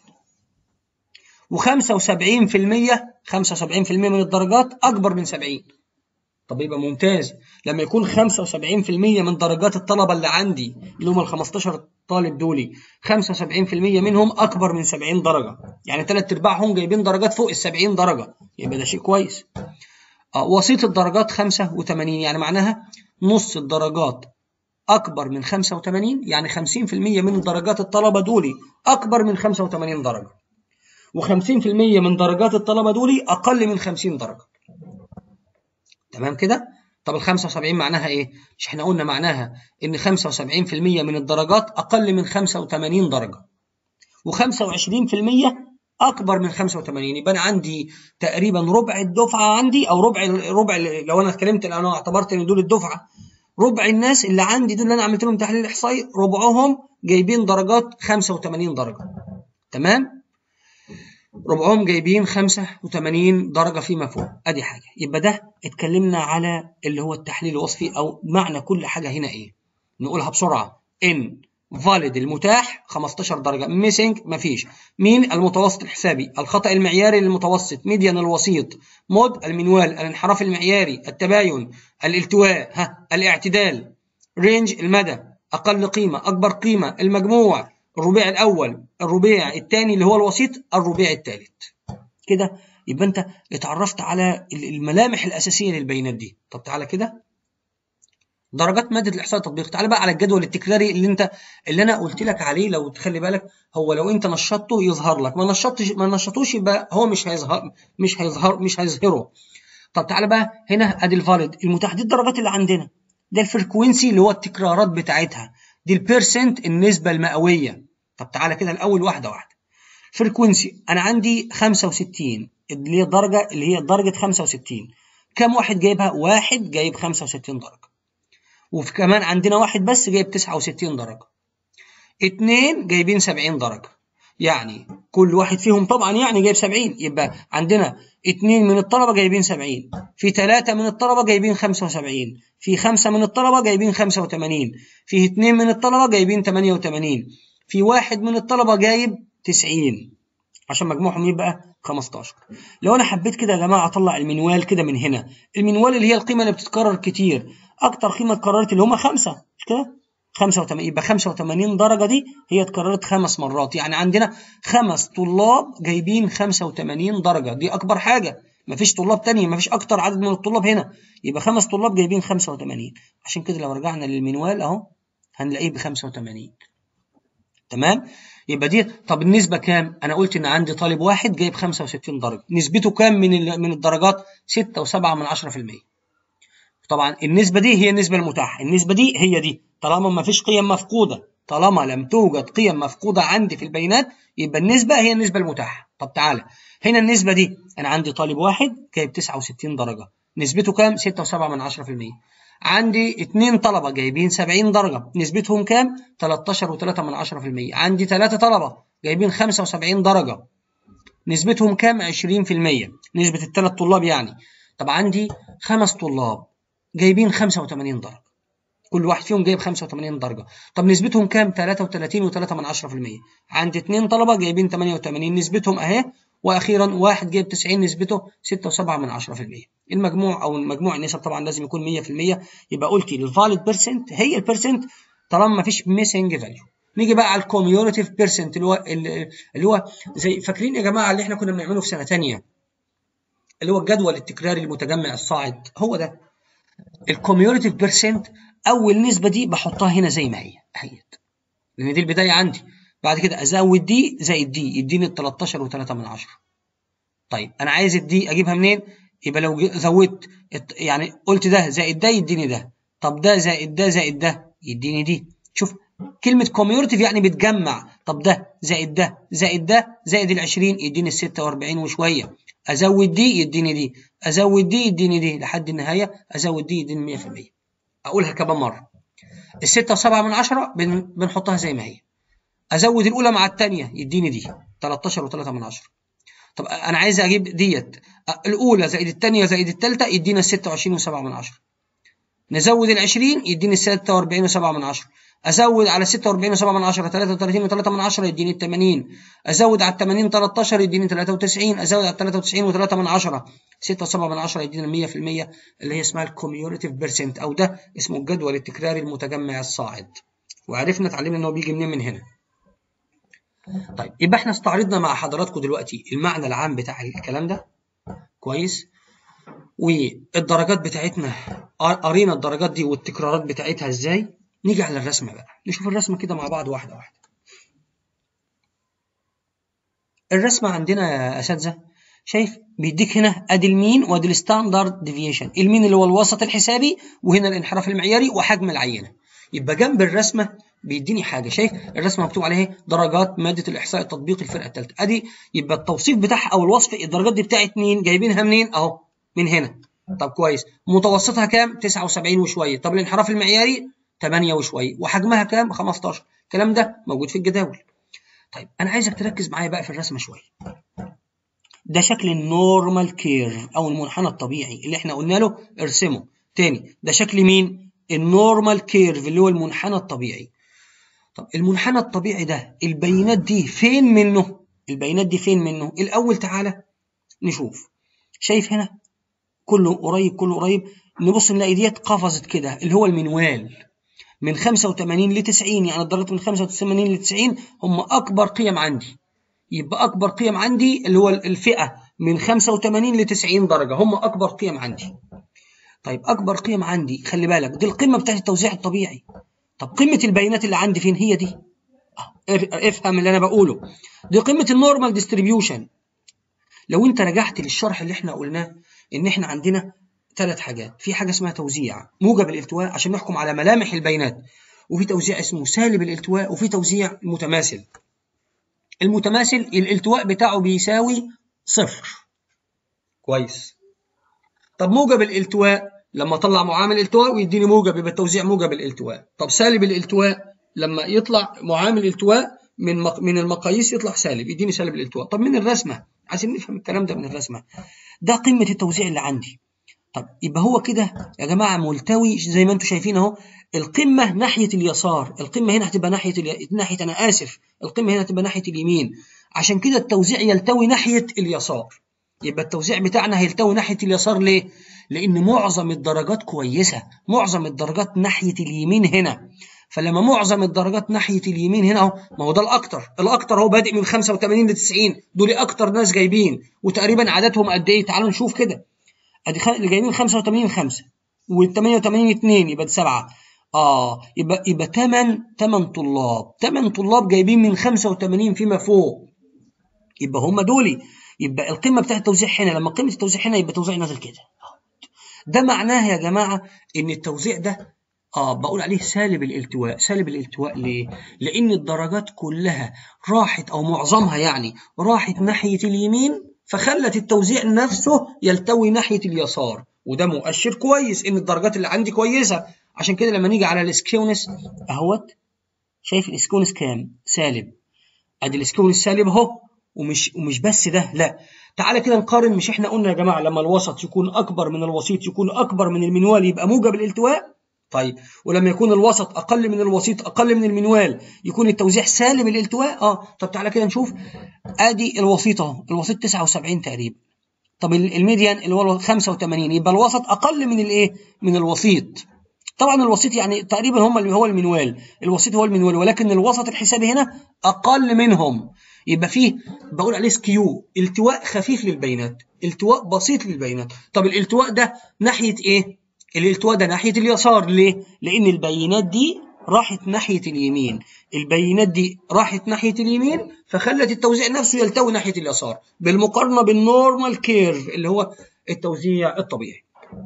و75% 75% من الدرجات اكبر من 70 طب يبقى ممتاز لما يكون 75% من درجات الطلبه اللي عندي اللي هم ال 15 طالب دولي 75% منهم اكبر من 70 درجه يعني ثلاث ارباعهم جايبين درجات فوق ال 70 درجه يبقى ده شيء كويس آه وسيط الدرجات 85 يعني معناها نص الدرجات اكبر من 85 يعني 50% من درجات الطلبه دولي اكبر من 85 درجه و50% من درجات الطلبه دولي اقل من 50 درجه تمام كده طب ال 75 معناها ايه مش احنا قلنا معناها ان 75% من الدرجات اقل من 85 درجه و25% اكبر من 85 يبقى انا عندي تقريبا ربع الدفعه عندي او ربع ربع لو انا اتكلمت انا اعتبرت ان دول الدفعه ربع الناس اللي عندي دول اللي انا عملت لهم تحليل احصائي ربعهم جايبين درجات 85 درجه تمام ربعهم جايبين 85 درجة فيما فوق ادي حاجة يبقى ده اتكلمنا على اللي هو التحليل الوصفي او معنى كل حاجة هنا ايه نقولها بسرعة ان فاليد المتاح 15 درجة ميسنج مفيش مين المتوسط الحسابي الخطأ المعياري للمتوسط ميديان الوسيط مود المنوال الانحراف المعياري التباين الالتواء ها الاعتدال رينج المدى أقل قيمة أكبر قيمة المجموع الربيع الأول الربيع الثاني اللي هو الوسيط الربيع الثالث كده يبقى أنت اتعرفت على الملامح الأساسية للبيانات دي طب تعالى كده درجات ماده الاحصاء التطبيقي تعالى بقى على الجدول التكراري اللي انت اللي انا قلت لك عليه لو تخلي بالك هو لو انت نشطته يظهر لك ما نشطتش ما نشطوش يبقى هو مش هيظهر مش هيظهر مش هيظهره طب تعالى بقى هنا ادي الفاليد المتاح دي الدرجات اللي عندنا ده الفريكوينسي اللي هو التكرارات بتاعتها دي البيرسنت النسبه المئويه طب تعالى كده الاول واحده واحده فريكوينسي انا عندي 65 اللي هي درجه اللي هي درجه 65 كم واحد جايبها واحد جايب 65 درجه وفي كمان عندنا واحد بس جايب 69 درجة اتنين جايبين 70 درجة يعني كل واحد فيهم طبعا يعني جايب 70 يبقى عندنا اتنين من الطلبة جايبين 70 في ثلاثة من الطلبة جايبين 75 في خمسة من الطلبة جايبين 85 في اتنين من الطلبة جايبين 88 في واحد من الطلبة جايب 90 عشان مجموعهم يبقى 15 لو انا حبيت كده يا جماعه اطلع المنوال كده من هنا المنوال اللي هي القيمه اللي بتتكرر كتير اكتر قيمه اتكررت اللي هم خمسه مش كده 85 يبقى 85 درجه دي هي اتكررت خمس مرات يعني عندنا خمس طلاب جايبين 85 درجه دي اكبر حاجه مفيش طلاب تانية مفيش اكتر عدد من الطلاب هنا يبقى خمس طلاب جايبين 85 عشان كده لو رجعنا للمنوال اهو هنلاقيه ب 85 تمام يبقى دي طب النسبة كام؟ أنا قلت إن عندي طالب واحد جايب 65 درجة، نسبته كام من من الدرجات؟ 6.7 من 10%. طبعا النسبة دي هي النسبة المتاحة، النسبة دي هي دي، طالما ما فيش قيم مفقودة، طالما لم توجد قيم مفقودة عندي في البيانات يبقى النسبة هي النسبة المتاحة. طب تعالى هنا النسبة دي أنا عندي طالب واحد جايب 69 درجة، نسبته كام؟ 6.7 من 10%. عندي اتنين طلبة جايبين 70 درجة نسبتهم كام؟ 13.3 من 10% عندي ثلاثة طلبة جايبين 75 درجة نسبتهم كام؟ 20% نسبة الثلاث طلاب يعني طب عندي خمس طلاب جايبين 85 درجة كل واحد فيهم جايب 85 درجة طب نسبتهم كام؟ 33.3 من 10% عندي اتنين طلبة جايبين 88 نسبتهم اهي واخيرا واحد جايب 90 نسبته 6.7 من 10% المجموع او المجموع النسب طبعا لازم يكون 100% يبقى قلت الفاليد بيرسنت هي البيرسنت طالما ما فيش ميسنج فاليو نيجي بقى على الكوميوليتيف بيرسنت اللي هو اللي هو زي فاكرين يا جماعه اللي احنا كنا بنعمله في سنه ثانيه اللي هو الجدول التكراري المتجمع الصاعد هو ده الكوميوليتيف بيرسنت اول نسبه دي بحطها هنا زي ما هي اهيت لان دي البدايه عندي بعد كده ازود دي زائد دي يديني ال 13 و3 من 10 طيب انا عايز الدي اجيبها منين يبقى لو زودت يعني قلت ده زائد ده يديني ده طب ده زائد ده زائد ده يديني دي شوف كلمة كوميورتيف يعني بتجمع طب ده زائد ده زائد ده زائد ال 20 يديني ال 46 وشوية أزود دي يديني دي أزود دي يديني دي لحد النهاية أزود دي يديني 100% أقولها كمان مرة ال 6 و7 من 10 بنحطها زي ما هي ازود الاولى مع الثانيه يديني دي 13 و3 من 10 طب انا عايز اجيب ديت الاولى زائد الثانيه زائد الثالثه يدينا 26 و7 من 10 نزود ال 20 يديني 46 و7 من 10 ازود على 46 و7 من 10 33 و3 من 10 يديني 80 ازود على 80 13 يديني 93 ازود على 93 و3 من 10 6 و7 من 10 يدينا 100% اللي هي اسمها الكوميوليتيف بيرسنت او ده اسمه الجدول التكراري المتجمع الصاعد وعرفنا اتعلمنا ان هو بيجي منين من هنا طيب يبقى احنا استعرضنا مع حضراتكم دلوقتي المعنى العام بتاع الكلام ده كويس والدرجات بتاعتنا قرينا الدرجات دي والتكرارات بتاعتها ازاي نيجي على الرسمه بقى نشوف الرسمه كده مع بعض واحده واحده الرسمه عندنا يا اساتذه شايف بيديك هنا ادي المين وادي الستاندرد ديفيشن المين اللي هو الوسط الحسابي وهنا الانحراف المعياري وحجم العينه يبقى جنب الرسمه بيديني حاجه شايف الرسمه مكتوب عليها درجات ماده الاحصاء التطبيقي الفرقه الثالثه ادي يبقى التوصيف بتاعها او الوصف الدرجات دي بتاعت مين جايبينها منين اهو من هنا طب كويس متوسطها كام 79 وشويه طب الانحراف المعياري 8 وشويه وحجمها كام 15 الكلام ده موجود في الجداول طيب انا عايزك تركز معايا بقى في الرسمه شويه ده شكل النورمال كيرف او المنحنى الطبيعي اللي احنا قلنا له ارسمه تاني ده شكل مين النورمال كيرف اللي هو المنحنى الطبيعي طب المنحنى الطبيعي ده البيانات دي فين منه البيانات دي فين منه الاول تعالى نشوف شايف هنا كله قريب كله قريب نبص نلاقي ديت قفزت كده اللي هو المنوال من 85 ل 90 يعني الدرجات من 85 ل 90 هم اكبر قيم عندي يبقى اكبر قيم عندي اللي هو الفئه من 85 ل 90 درجه هم اكبر قيم عندي طيب اكبر قيم عندي خلي بالك دي القمه بتاعت التوزيع الطبيعي طب قمه البيانات اللي عندي فين هي دي افهم اللي انا بقوله دي قمه النورمال ديستريبيوشن لو انت رجعت للشرح اللي احنا قلناه ان احنا عندنا ثلاث حاجات في حاجه اسمها توزيع موجب الالتواء عشان نحكم على ملامح البيانات وفي توزيع اسمه سالب الالتواء وفي توزيع متماثل المتماثل الالتواء بتاعه بيساوي صفر كويس طب موجب الالتواء لما اطلع معامل التواء ويديني موجب يبقى التوزيع موجب الالتواء طب سالب الالتواء لما يطلع معامل التواء من من المقاييس يطلع سالب يديني سالب الالتواء طب من الرسمه عايزين نفهم الكلام ده من الرسمه ده قمه التوزيع اللي عندي طب يبقى هو كده يا جماعه ملتوي زي ما انتم شايفين اهو القمه ناحيه اليسار القمه هنا هتبقى ناحيه الي... ناحيه انا اسف القمه هنا هتبقى ناحيه اليمين عشان كده التوزيع يلتوي ناحيه اليسار يبقى التوزيع بتاعنا هيلتوي ناحيه اليسار ليه لان معظم الدرجات كويسه معظم الدرجات ناحيه اليمين هنا فلما معظم الدرجات ناحيه اليمين هنا اهو ما هو ده الاكتر الاكتر هو بادئ من 85 ل 90 دول اكتر ناس جايبين وتقريبا عددهم قد ايه تعالوا نشوف كده ادي خ... اللي جايبين 85 5 وال 88 2 يبقى 7 اه يبقى يبقى 8 8 طلاب 8 طلاب جايبين من 85 فيما فوق يبقى هم دول يبقى القمه بتاعت التوزيع هنا لما قيمه التوزيع هنا يبقى التوزيع نازل كده ده معناه يا جماعه ان التوزيع ده اه بقول عليه سالب الالتواء سالب الالتواء ليه لان الدرجات كلها راحت او معظمها يعني راحت ناحيه اليمين فخلت التوزيع نفسه يلتوي ناحيه اليسار وده مؤشر كويس ان الدرجات اللي عندي كويسه عشان كده لما نيجي على الاسكيونس اهوت شايف الاسكيونس كام سالب ادي الاسكيونس سالب اهو ومش ومش بس ده لا تعالى كده نقارن مش احنا قلنا يا جماعه لما الوسط يكون اكبر من الوسيط يكون اكبر من المنوال يبقى موجب الالتواء طيب ولما يكون الوسط اقل من الوسيط اقل من المنوال يكون التوزيع سالب الالتواء اه طب تعالى كده نشوف ادي الوسيط اهو الوسيط 79 تقريبا طب الميديان اللي هو 85 يبقى الوسط اقل من الايه من الوسيط طبعا الوسيط يعني تقريبا هم اللي هو المنوال الوسيط هو المنوال ولكن الوسط الحسابي هنا اقل منهم يبقى فيه بقول عليه سكيو التواء خفيف للبيانات التواء بسيط للبيانات طب الالتواء ده ناحيه ايه الالتواء ده ناحيه اليسار ليه لان البيانات دي راحت ناحيه اليمين البيانات دي راحت ناحيه اليمين فخلت التوزيع نفسه يلتوي ناحيه اليسار بالمقارنه بالنورمال كيرف اللي هو التوزيع الطبيعي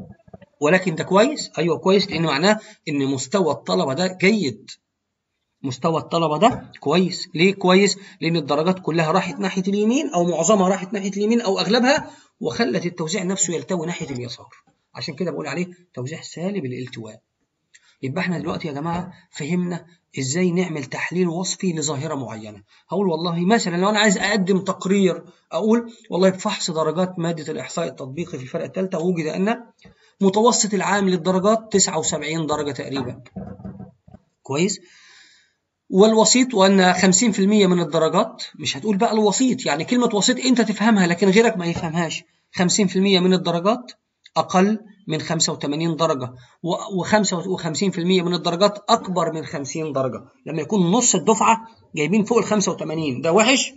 ولكن ده كويس ايوه كويس لان معناه ان مستوى الطلبه ده جيد مستوى الطلبه ده كويس ليه كويس لان الدرجات كلها راحت ناحيه اليمين او معظمها راحت ناحيه اليمين او اغلبها وخلت التوزيع نفسه يلتوي ناحيه اليسار عشان كده بقول عليه توزيع سالب الالتواء يبقى احنا دلوقتي يا جماعه فهمنا ازاي نعمل تحليل وصفي لظاهره معينه هقول والله مثلا لو انا عايز اقدم تقرير اقول والله بفحص درجات ماده الاحصاء التطبيقي في الفرقه الثالثه وجد ان متوسط العام للدرجات 79 درجه تقريبا كويس والوسيط وان 50% من الدرجات مش هتقول بقى الوسيط يعني كلمه وسيط انت تفهمها لكن غيرك ما يفهمهاش 50% من الدرجات اقل من 85 درجة و55% من الدرجات أكبر من 50 درجة لما يكون نص الدفعة جايبين فوق ال 85 ده وحش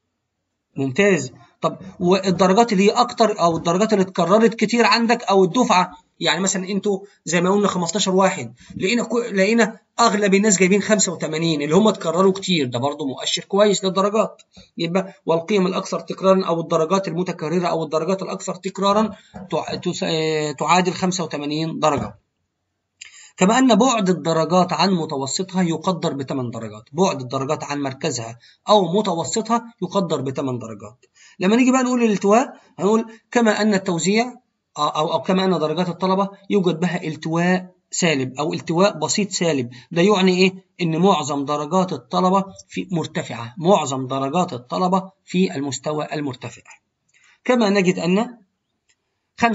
ممتاز طب والدرجات اللي هي أكتر أو الدرجات اللي اتكررت كتير عندك أو الدفعة يعني مثلا انتوا زي ما قلنا 15 واحد لقينا كو... لقينا اغلب الناس جايبين 85 اللي هم اتكرروا كتير ده برضه مؤشر كويس للدرجات يبقى والقيم الاكثر تكرارا او الدرجات المتكرره او الدرجات الاكثر تكرارا تعادل 85 درجه كما أن بعد الدرجات عن متوسطها يقدر ب 8 درجات بعد الدرجات عن مركزها أو متوسطها يقدر ب 8 درجات لما نيجي بقى نقول الالتواء هنقول كما أن التوزيع أو, أو كما أن درجات الطلبة يوجد بها التواء سالب أو التواء بسيط سالب ده يعني إيه؟ إن معظم درجات الطلبة في مرتفعة معظم درجات الطلبة في المستوى المرتفع كما نجد أن 25%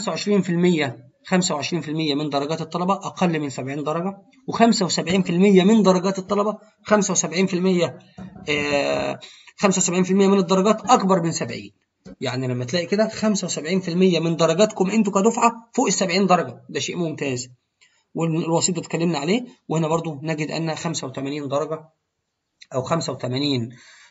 25% من درجات الطلبة أقل من 70 درجة و75% من درجات الطلبة 75% آه 75% من الدرجات أكبر من 70 يعني لما تلاقي كده 75% من درجاتكم انتوا كدفعه فوق ال 70 درجه ده شيء ممتاز والوسيط اتكلمنا عليه وهنا برضو نجد ان 85 درجه او 85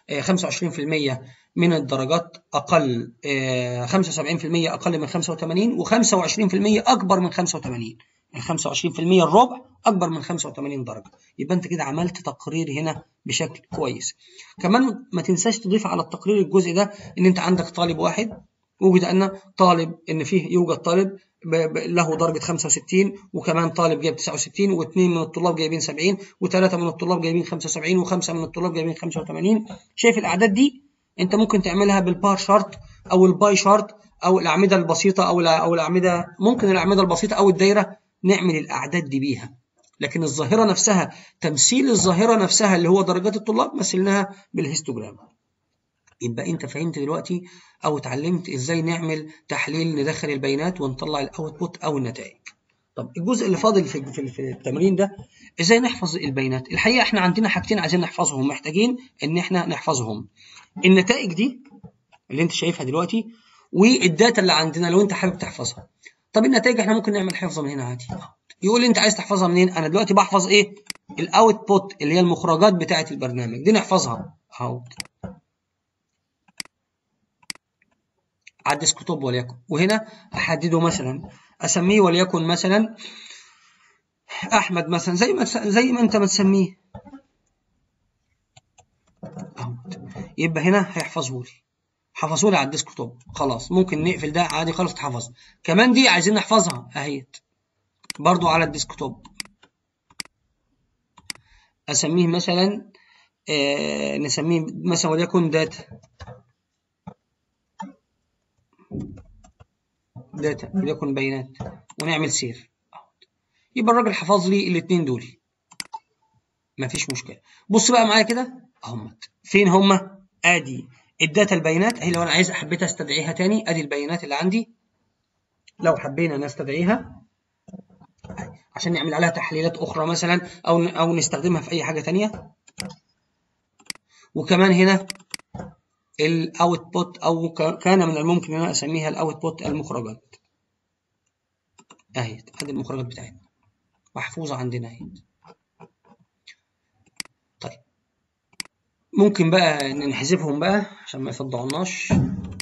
25% من الدرجات اقل 75% اقل من 85 و25% اكبر من 85 ال 25% الربع اكبر من 85 درجه يبقى انت كده عملت تقرير هنا بشكل كويس كمان ما تنساش تضيف على التقرير الجزء ده ان انت عندك طالب واحد وجد ان طالب ان فيه يوجد طالب له درجة 65 وكمان طالب جايب 69 واثنين من الطلاب جايبين 70 وثلاثة من الطلاب جايبين 75 وخمسة من الطلاب جايبين 85 شايف الأعداد دي أنت ممكن تعملها بالبار شارت أو الباي شارت أو الأعمدة البسيطة أو أو الأعمدة ممكن الأعمدة البسيطة أو الدايرة نعمل الأعداد دي بيها لكن الظاهرة نفسها تمثيل الظاهرة نفسها اللي هو درجات الطلاب مثلناها بالهيستوجرام يبقى انت فهمت دلوقتي او اتعلمت ازاي نعمل تحليل ندخل البيانات ونطلع الاوتبوت او النتائج طب الجزء اللي فاضل في في التمرين ده ازاي نحفظ البيانات الحقيقه احنا عندنا حاجتين عايزين نحفظهم محتاجين ان احنا نحفظهم النتائج دي اللي انت شايفها دلوقتي والداتا اللي عندنا لو انت حابب تحفظها طب النتائج احنا ممكن نعمل حفظها من هنا عادي يقول لي انت عايز تحفظها منين انا دلوقتي بحفظ ايه الاوتبوت اللي هي المخرجات بتاعه البرنامج دي نحفظها اهو على الديسكتوب وليكن وهنا احدده مثلا اسميه وليكن مثلا احمد مثلا زي ما زي ما انت ما تسميه اهو يبقى هنا هيحفظه لي حفظوا لي على الديسكتوب خلاص ممكن نقفل ده عادي خالص اتحفظ كمان دي عايزين نحفظها اهيت برضو على الديسكتوب اسميه مثلا آه نسميه مثلا وليكن داتا داتا وليكن بيانات ونعمل سيف يبقى الراجل حفظ لي الاثنين دول مفيش مشكله بص بقى معايا كده اهمت فين هما ادي الداتا البيانات اهي لو انا عايز حبيت استدعيها تاني ادي البيانات اللي عندي لو حبينا نستدعيها عشان نعمل عليها تحليلات اخرى مثلا او او نستخدمها في اي حاجه تانية وكمان هنا الاوتبوت او كان من الممكن ان انا اسميها الاوتبوت المخرجات اهي ادي المخرجات بتاعتنا محفوظه عندنا اهي طيب ممكن بقى نحذفهم بقى عشان ما يفضعناش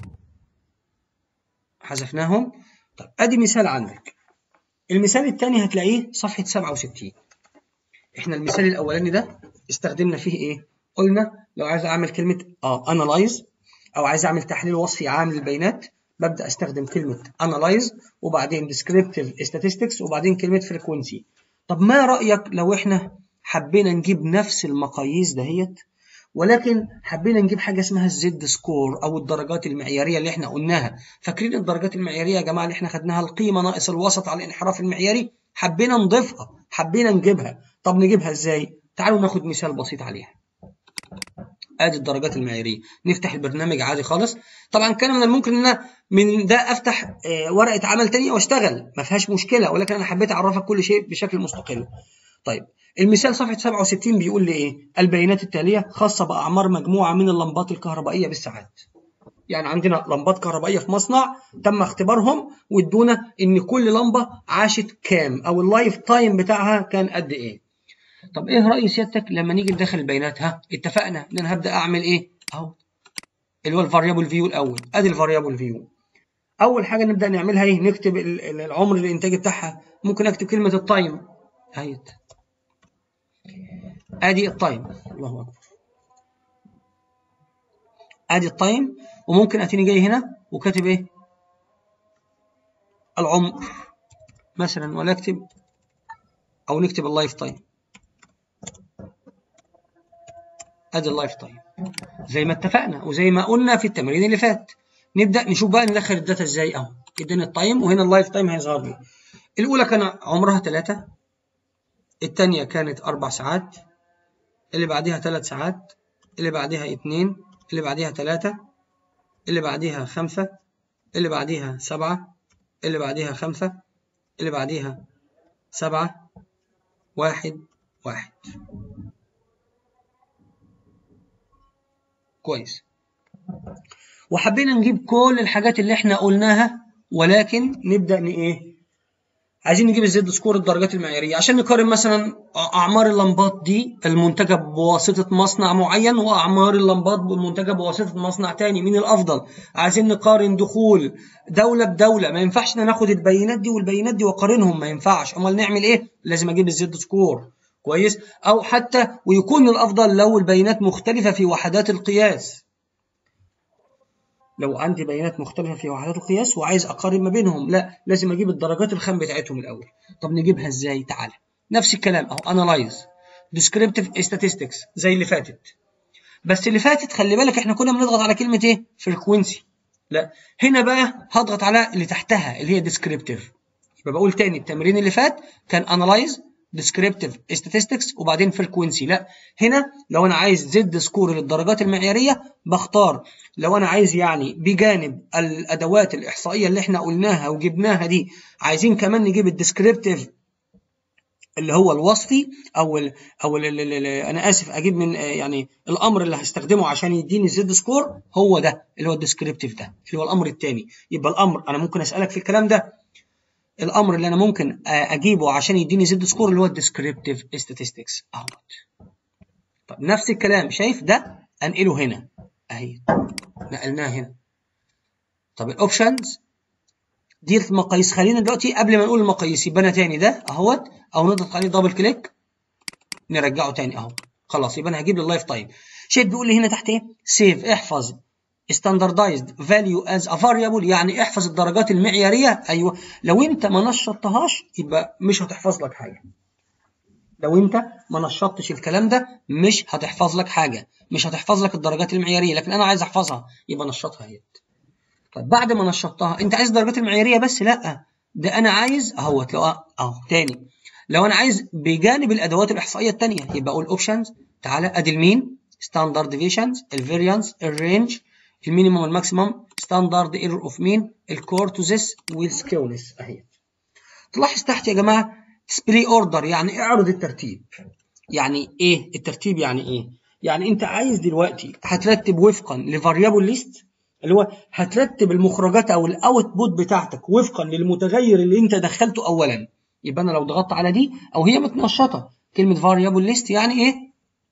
حذفناهم طيب ادي مثال عندك المثال الثاني هتلاقيه صفحه 67 احنا المثال الاولاني ده استخدمنا فيه ايه قلنا لو عايز اعمل كلمه اه انالايز او عايز اعمل تحليل وصفي عام للبيانات ببدا استخدم كلمه انالايز وبعدين descriptive statistics وبعدين كلمه frequency طب ما رايك لو احنا حبينا نجيب نفس المقاييس دهيت ولكن حبينا نجيب حاجه اسمها الزد سكور او الدرجات المعياريه اللي احنا قلناها فاكرين الدرجات المعياريه يا جماعه اللي احنا خدناها القيمه ناقص الوسط على الانحراف المعياري حبينا نضيفها حبينا نجيبها طب نجيبها ازاي تعالوا ناخد مثال بسيط عليها ادي الدرجات المعياريه نفتح البرنامج عادي خالص طبعا كان من الممكن ان انا من ده افتح ورقه عمل تانية واشتغل ما فيهاش مشكله ولكن انا حبيت اعرفك كل شيء بشكل مستقل طيب المثال صفحه 67 بيقول لي ايه البيانات التاليه خاصه باعمار مجموعه من اللمبات الكهربائيه بالساعات يعني عندنا لمبات كهربائيه في مصنع تم اختبارهم وادونا ان كل لمبه عاشت كام او اللايف تايم بتاعها كان قد ايه طب ايه راي سيادتك لما نيجي ندخل البيانات ها اتفقنا ان انا هبدا اعمل ايه اهو اللي هو الفاريبل فيو الاول ادي الفاريبل فيو اول حاجه نبدا نعملها ايه نكتب العمر الانتاجي بتاعها ممكن اكتب كلمه التايم اهيت ادي التايم الله اكبر ادي التايم وممكن اتيني جاي هنا وكاتب ايه العمر مثلا ولا اكتب او نكتب اللايف تايم ادي اللايف تايم زي ما اتفقنا وزي ما قلنا في التمرين اللي فات نبدا نشوف بقى ندخل الداتا ازاي اهو اداني التايم وهنا اللايف تايم هيظهر لي الاولى كان عمرها 3 الثانيه كانت 4 ساعات اللي بعديها 3 ساعات اللي بعديها 2 اللي بعديها 3 اللي بعديها 5 اللي بعديها 7 اللي بعديها 5 اللي بعديها 7 واحد واحد كويس وحبينا نجيب كل الحاجات اللي احنا قلناها ولكن نبدا ايه عايزين نجيب الزد سكور الدرجات المعياريه عشان نقارن مثلا اعمار اللمبات دي المنتجه بواسطه مصنع معين واعمار اللمبات المنتجه بواسطه مصنع تاني مين الافضل عايزين نقارن دخول دوله بدوله ما ينفعش ناخد البيانات دي والبيانات دي واقارنهم ما ينفعش امال نعمل ايه لازم اجيب الزد سكور كويس او حتى ويكون الافضل لو البيانات مختلفه في وحدات القياس لو عندي بيانات مختلفه في وحدات القياس وعايز اقارن ما بينهم لا لازم اجيب الدرجات الخام بتاعتهم الاول طب نجيبها ازاي تعالى نفس الكلام اهو انالايز ديسكريبتيف statistics زي اللي فاتت بس اللي فاتت خلي بالك احنا كنا بنضغط على كلمه ايه فريكوينسي لا هنا بقى هضغط على اللي تحتها اللي هي ديسكريبتيف يبقى بقول تاني التمرين اللي فات كان انالايز descriptive statistics وبعدين frequency لا هنا لو انا عايز زد سكور للدرجات المعياريه بختار لو انا عايز يعني بجانب الادوات الاحصائيه اللي احنا قلناها وجبناها دي عايزين كمان نجيب الديسكريبتيف اللي هو الوصفي او ال او ال ال انا اسف اجيب من يعني الامر اللي هستخدمه عشان يديني الزد سكور هو ده اللي هو الديسكريبتيف ده اللي هو الامر الثاني يبقى الامر انا ممكن اسالك في الكلام ده الامر اللي انا ممكن اجيبه عشان يديني زد سكور اللي هو الديسكريبتيف statistics اهوت طب نفس الكلام شايف ده انقله هنا اهي نقلناه هنا طب الاوبشنز دي المقاييس خلينا دلوقتي قبل ما نقول المقاييس يبقى انا تاني ده اهوت او نضغط عليه دبل كليك نرجعه تاني اهو خلاص يبقى انا هجيب لي اللايف تايم شايف بيقول لي هنا تحت ايه سيف احفظ standardized value as a variable يعني احفظ الدرجات المعيارية أيوة لو أنت ما نشطتهاش يبقى مش هتحفظ لك حاجة لو أنت ما نشطتش الكلام ده مش هتحفظ لك حاجة مش هتحفظ لك الدرجات المعيارية لكن أنا عايز أحفظها يبقى نشطها هي طب بعد ما نشطتها أنت عايز الدرجات المعيارية بس لأ ده أنا عايز أهوت لو أهو تاني لو أنا عايز بجانب الأدوات الإحصائية التانية يبقى أقول أوبشنز تعالى أدي المين ستاندرد ديفيشنز الفاريانس الرينج المينيمم والماكسيمم ستاندرد ايرور اوف مين الكورتوزيس والسكيونس اهي تلاحظ تحت يا جماعه ديسبلاي اوردر يعني اعرض الترتيب يعني ايه الترتيب يعني ايه يعني انت عايز دلوقتي هترتب وفقا لفاريبل ليست اللي هو هترتب المخرجات او الاوتبوت بتاعتك وفقا للمتغير اللي انت دخلته اولا يبقى انا لو ضغطت على دي او هي متنشطه كلمه فاريبل ليست يعني ايه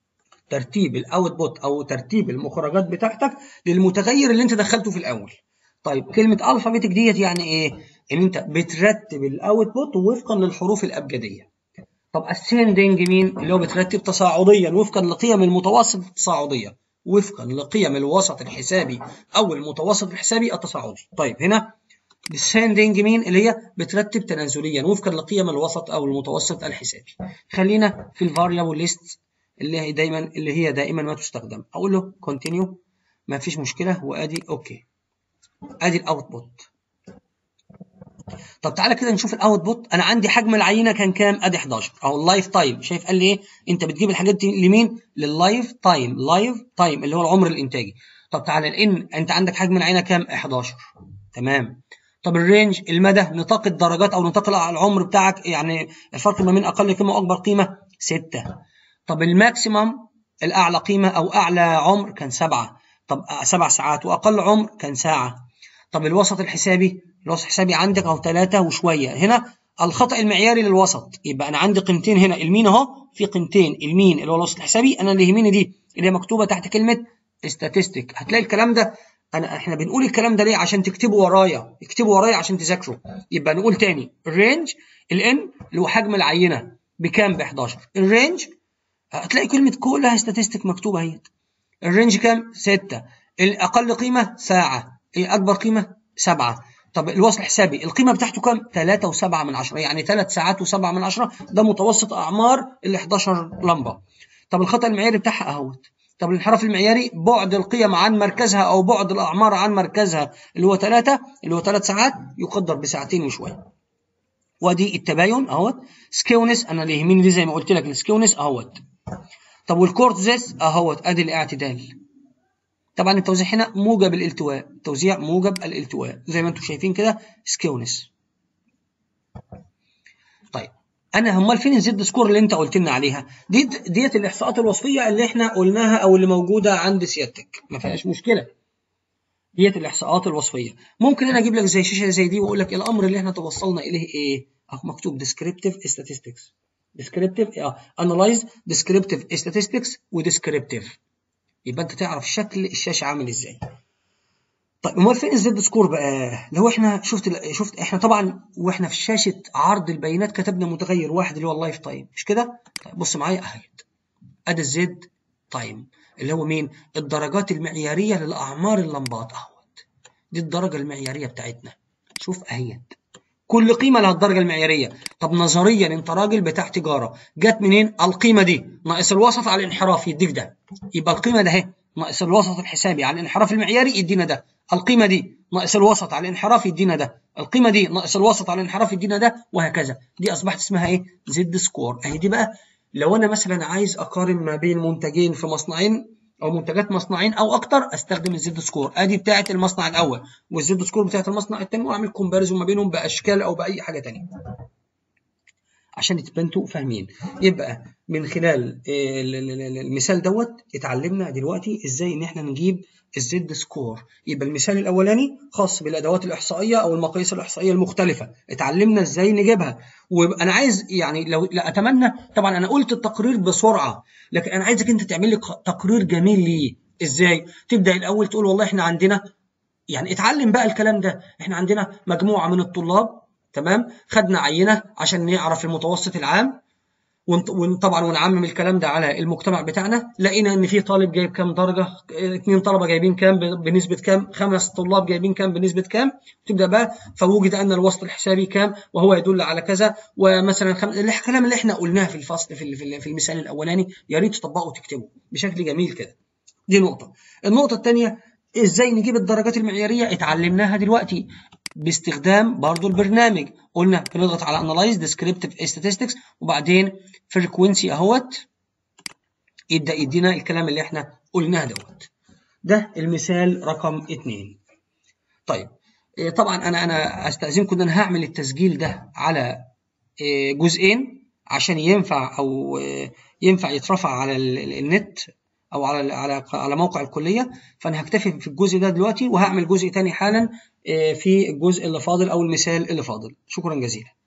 ترتيب الاوتبوت او ترتيب المخرجات بتاعتك للمتغير اللي انت دخلته في الاول طيب كلمه الفابيتك ديت يعني ايه ان انت بترتب الاوتبوت وفقا للحروف الابجديه طب ascending مين اللي هو بترتب تصاعديا وفقا لقيم المتوسط التصاعديه وفقا لقيم الوسط الحسابي او المتوسط الحسابي التصاعدي طيب هنا descending مين اللي هي بترتب تنازليا وفقا لقيم الوسط او المتوسط الحسابي خلينا في الفاريبل ليست اللي هي دايما اللي هي دائما ما تستخدم اقول له continue ما فيش مشكله وادي اوكي ادي الاوتبوت طب تعالى كده نشوف الاوتبوت انا عندي حجم العينه كان كام ادي 11 او اللايف تايم شايف قال لي ايه انت بتجيب الحاجات دي لمين لللايف تايم لايف تايم اللي هو العمر الانتاجي طب تعالى الان انت عندك حجم العينه كام 11 تمام طب الرينج المدى نطاق الدرجات او نطاق العمر بتاعك يعني الفرق ما بين اقل قيمه واكبر قيمه 6 طب الماكسيمم الاعلى قيمه او اعلى عمر كان 7 طب 7 ساعات واقل عمر كان ساعه طب الوسط الحسابي الوسط الحسابي عندك اهو 3 وشويه هنا الخطا المعياري للوسط يبقى انا عندي قيمتين هنا المين اهو في قيمتين المين اللي هو الوسط الحسابي انا اللي يهمني دي اللي هي مكتوبه تحت كلمه statistic هتلاقي الكلام ده انا احنا بنقول الكلام ده ليه عشان تكتبوا ورايا اكتبوا ورايا عشان تذاكروا يبقى نقول تاني الرينج الان اللي هو حجم العينه بكام ب 11 الرينج هتلاقي كلمه كلها statistic مكتوبه اهي الرينج كام 6 الاقل قيمه ساعه الاكبر قيمه 7 طب الوصل الحسابي القيمه بتاعته كام 3 و7 من 10 يعني 3 ساعات و7 من 10 ده متوسط اعمار ال 11 لمبه طب الخطا المعياري بتاعها اهوت طب الانحراف المعياري بعد القيم عن مركزها او بعد الاعمار عن مركزها اللي هو 3 اللي هو 3 ساعات يقدر بساعتين وشويه ودي التباين اهوت سكيونس انا اللي يهمني دي زي ما قلت لك السكيونس اهوت طب والكورتزس اهوت ادي الاعتدال طبعا التوزيع هنا موجب الالتواء توزيع موجب الالتواء زي ما انتم شايفين كده سكيونس طيب انا امال فين الزد سكور اللي انت قلت لنا عليها دي ديت الاحصاءات الوصفيه اللي احنا قلناها او اللي موجوده عند سيادتك ما فيهاش مشكله ديت الاحصاءات الوصفيه ممكن انا اجيب لك زي شاشه زي دي واقول لك الامر اللي احنا توصلنا اليه ايه اهو مكتوب descriptive statistics descriptive اه analyze descriptive statistics ودescriptive يبقى انت تعرف شكل الشاشه عامل ازاي طيب امال فين الزد سكور بقى لو احنا شفت شفت احنا طبعا واحنا في شاشه عرض البيانات كتبنا متغير واحد اللي هو اللايف تايم مش كده طيب بص معايا اهيت ادي الزد تايم اللي هو مين الدرجات المعياريه للاعمار اللمبات اهوت دي الدرجه المعياريه بتاعتنا شوف اهيت كل قيمه لها الدرجه المعياريه طب نظريا انت راجل بتاع تجاره جت منين القيمه دي ناقص الوسط على الانحراف يديك ده يبقى القيمه ده اهي ناقص الوسط الحسابي على الانحراف المعياري يدينا ده القيمه دي ناقص الوسط على الانحراف يدينا ده القيمه دي ناقص الوسط على الانحراف يدينا ده وهكذا دي اصبحت اسمها ايه زد سكور اهي دي بقى لو انا مثلا عايز اقارن ما بين منتجين في مصنعين او منتجات مصنعين او اكتر استخدم الزد سكور ادي بتاعه المصنع الاول والزد سكور بتاعه المصنع الثاني واعمل كومباريزون ما بينهم باشكال او باي حاجه ثانيه عشان تبقى انتوا فاهمين يبقى من خلال المثال دوت اتعلمنا دلوقتي ازاي ان احنا نجيب الزد سكور يبقى المثال الاولاني خاص بالادوات الاحصائيه او المقاييس الاحصائيه المختلفه اتعلمنا ازاي نجيبها وانا عايز يعني لو لا اتمنى طبعا انا قلت التقرير بسرعه لكن انا عايزك انت تعمل لي تقرير جميل ليه ازاي تبدا الاول تقول والله احنا عندنا يعني اتعلم بقى الكلام ده احنا عندنا مجموعه من الطلاب تمام خدنا عينه عشان نعرف المتوسط العام وطبعا ونعمم الكلام ده على المجتمع بتاعنا لقينا ان في طالب جايب كام درجه اثنين طلبه جايبين كام بنسبه كام خمس طلاب جايبين كام بنسبه كام تبدا بقى فوجد ان الوسط الحسابي كام وهو يدل على كذا ومثلا خم... الكلام اللي احنا قلناه في الفصل في في المثال الاولاني يا ريت تطبقه وتكتبه بشكل جميل كده دي نقطه النقطه الثانيه ازاي نجيب الدرجات المعياريه اتعلمناها دلوقتي باستخدام برضو البرنامج قلنا بنضغط على Analyze Descriptive Statistics وبعدين Frequency اهوت يبدأ يدينا الكلام اللي احنا قلناه دوت ده المثال رقم اتنين طيب طبعا انا انا استاذنكم ان انا هعمل التسجيل ده على جزئين عشان ينفع او ينفع يترفع على النت او على على على موقع الكليه فانا هكتفي في الجزء ده دلوقتي وهعمل جزء تاني حالا في الجزء اللي فاضل او المثال اللي فاضل شكرا جزيلا